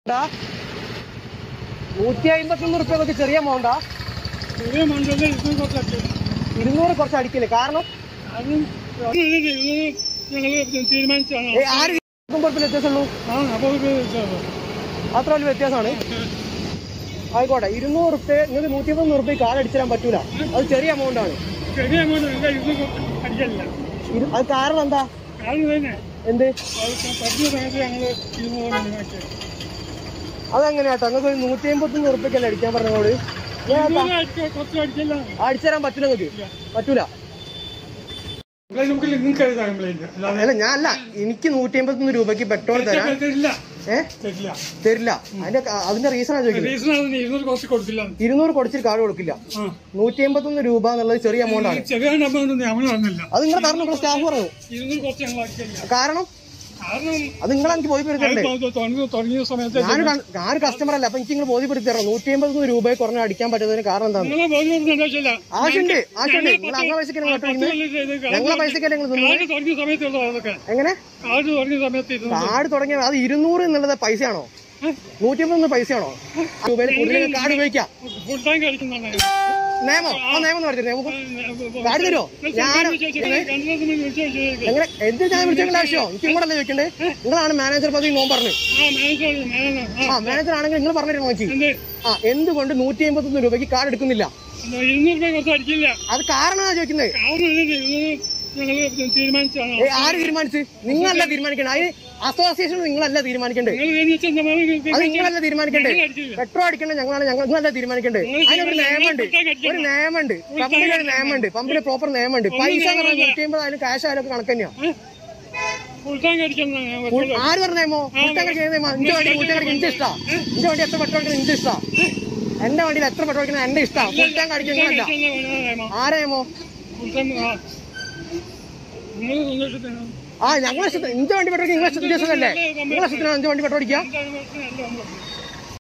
ടാ. നൂറ്റി അമ്പത്തൊന്ന് റുപ്യ ഒക്കെ ചെറിയ എമൗണ്ടാ ചെറിയ മണ്ഡലത്തിൽ ഇരുന്നൂറ് കുറച്ച് ഇരുന്നൂറ് കുറച്ച് അടിക്കില്ലേ കാരണം അതും ഞങ്ങൾ തീരുമാനിച്ചാണ് ഏ, ആര് കുഴപ്പമില്ല വ്യത്യാസമുള്ളൂ ആ അപ്പോൾ ഇത് ഇതാണ്. അത്ര വലിയ വ്യത്യാസമാണ് ആയിക്കോട്ടെ ഇരുന്നൂറ് റുപ്യ നിങ്ങൾക്ക് നൂറ്റി അമ്പത് റുപ്യ കാർഡ് അടിച്ചു തരാൻ പറ്റൂല അത് ചെറിയ എമൗണ്ട് ആണ് ചെറിയ എമൗണ്ട് അല്ല ഇരുന്നൂറ് അടിക്കല്ല ഇത് അത് കാരണം എന്താ കാരണം തന്നെ എന്ത് അത് പഠിച്ച സമയത്ത് ഞങ്ങൾ ഇരുന്നൂറ് തീരുമാനിച്ചത് അതെങ്ങനെയാട്ടോ നിങ്ങൾക്ക് ഒരു നൂറ്റി അമ്പത്തൊന്ന് റുപ്യക്കല്ലേ അടിക്കാൻ പറഞ്ഞോട് ഇരുന്നൂറ് അടിക്ക- കുറച്ച് അടിക്കല്ല അടിച്ചു തരാൻ പറ്റൂല നിങ്ങൾക്ക് പറ്റൂല കംപ്ലൈന്റ് നമുക്ക് നിങ്ങൾക്ക് എഴുതാം കംപ്ലൈന്റ് അല്ലാതെ അല്ല ഞാൻ അല്ല എനിക്ക് നൂറ്റി അമ്പത്തൊന്ന് രൂപയ്ക്ക് പെട്രോൾ തരാൻ തരില്ല ഏ തരില്ല തരില്ല അതിന്റെ അതിന്റെ റീസണാ ചോദിക്കുന്നത് റീസൺ ആണ് ഇരുന്നൂറ് കുറച്ച് കൊടുത്തില്ല ഇരുന്നൂറ് കൊടുച്ചിട്ട് കാർഡ് കൊടുക്കില്ല ആ നൂറ്റി എൺപത്തൊന്ന് രൂപ എന്നുള്ളത് ചെറിയ എമൗണ്ട് ആണ് ചെറിയ എമൗണ്ട് നമ്മൾ പറഞ്ഞില്ല അത് നിങ്ങൾ പറഞ്ഞു നിങ്ങളുടെ സ്റ്റാഫ് പറഞ്ഞു ഇരുന്നൂറ് കുറച്ച് ഞങ്ങൾ അടിക്കില്ല കാരണം കാരണം അത് നിങ്ങൾ എനിക്ക് ബോധ്യപ്പെടുത്തണ്ടേ അത് തുടങ്ങി തുടങ്ങിയ സമയത്ത് ഞാൻ ഞാൻ കസ്റ്റമർ അല്ല അപ്പൊ എനിക്ക് നിങ്ങൾ ബോധ്യപ്പെടുത്തി തരണം നൂറ്റി എൺപത്തൊന്ന് രൂപയെ കുറഞ്ഞ അടിക്കാൻ പറ്റുന്നതിന് കാരണം എന്താണ് നിങ്ങളെ ബോധ്യപ്പെടുത്തേണ്ട ആവശ്യമില്ല ആവശ്യമുണ്ട് ആവശ്യമുണ്ട് നിങ്ങൾ അങ്ങനെ പൈസക്ക് നിങ്ങൾ കേട്ടോ ഞങ്ങളെ പൈസക്കല്ലേ നിങ്ങൾ തിന്നുന്നത് കാർഡ് തുടങ്ങിയ സമയത്തുള്ളൂ അതൊക്കെ എങ്ങനെ കാർഡ് തുടങ്ങിയ സമയത്ത് ഇരുന്നു കാർഡ് തുടങ്ങിയ അത് ഇരുന്നൂറ് എന്നുള്ളത് പൈസയാണോ നൂറ്റി അമ്പത്തൊന്ന് പൈസയാണോ ആ രൂപയിൽ കൂടുതൽ കാർഡ് ഉപയോഗിക്കാം ഫുൾ ടൈം കളിക്കുന്നതാണ് നിയമം ആ നിയമം എന്ന് പറഞ്ഞിട്ട് നമുക്ക് കാർഡ് തരുമോ ഞാൻ എങ്ങനെ എന്ത് ഞാൻ വിളിച്ചേക്കേണ്ട ആവശ്യമോ എനിക്ക് ഇങ്ങോട്ടല്ലേ ചോദിക്കണ്ടേ നിങ്ങളാണ് മാനേജർ പദവി നോൻ പറഞ്ഞു ആ മാനേജർ മാനേജർ ആ ആ മാനേജർ ആണെങ്കിൽ നിങ്ങൾ പറഞ്ഞിട്ട് നോക്കി എന്ത് ആ എന്തുകൊണ്ട് നൂറ്റി അമ്പത്തൊന്ന് രൂപയ്ക്ക് കാർഡ് എടുക്കുന്നില്ല എന്താ ഇരുന്നൂറ് രൂപ കുറച്ച് അടിക്കില്ല അത് കാരണമാണ് ചോദിക്കുന്നത് കാരണം ഇതിന്റെ ഇരുന്നൂറ് ഞങ്ങൾ തീരുമാനിച്ചാണ് ഏ, ആര് തീരുമാനിച്ച് നിങ്ങളല്ല തീരുമാനിക്കണ്ടേ അതിന് അസോസിയേഷൻ നിങ്ങളല്ല തീരുമാനിക്കണ്ടേ നിങ്ങൾ കഴിഞ്ഞ എന്താ അത് നിങ്ങളല്ല തീരുമാനിക്കണ്ടേ ഞങ്ങൾ അടിച്ചില്ല. പെട്രോൾ അടിക്കണേ ഞങ്ങളാണ് ഞങ്ങൾ നിങ്ങളല്ല തീരുമാനിക്കണ്ടേ അതിനൊരു നിയമമുണ്ട് ഒരു നിയമമുണ്ട് പമ്പിന് ഒരു നിയമമുണ്ട് പമ്പിന് പ്രോപ്പർ നിയമമുണ്ട് പൈസ എന്ന് പറഞ്ഞാൽ നൂറ്റി അമ്പത് ആയാലും ക്യാഷ് ആയാലും ഒക്കെ കണക്ക് തന്നെയാണ് ഫുൾ ടൈം കളിക്കുന്നതാണ് ഞാൻ പറഞ്ഞത്. ആര് പറഞ്ഞ നിയമോ മുട്ടം കടിക്കുന്ന നിയമോ എന്റെ വണ്ടി മുട്ടം കടിക്കുന്ന എന്റെ ഇഷ്ടാ എന്റെ വണ്ടി എത്ര പെട്രോൾ അടിക്കുന്നത് എന്റെ ഇഷ്ടാ എന്റെ വണ്ടിയിൽ എത്ര പെട്രോൾ അടിക്കുന്നത് എന്റെ ഇഷ്ടാ മുട്ടം കടിക്കുന്നതല്ല ആരെ നിയമോ ഫുൾ ടൈം ആ നിങ്ങൾ സന്തോഷത്തിനാണ് ആ ഞങ്ങളെ ഇഷ്ടത്തിന് എന്റെ വണ്ടി പെട്രോൾ നിങ്ങളെ ഇഷ്ടത്തിന്റെ ഇഷ്ടമല്ലേ നിങ്ങളെ ഇഷ്ടത്തിനാണ് എന്റെ വണ്ടി പെട്രോൾ അടിക്കുക എന്താണ് പ്രശ്നം? അല്ല, ഒന്നും.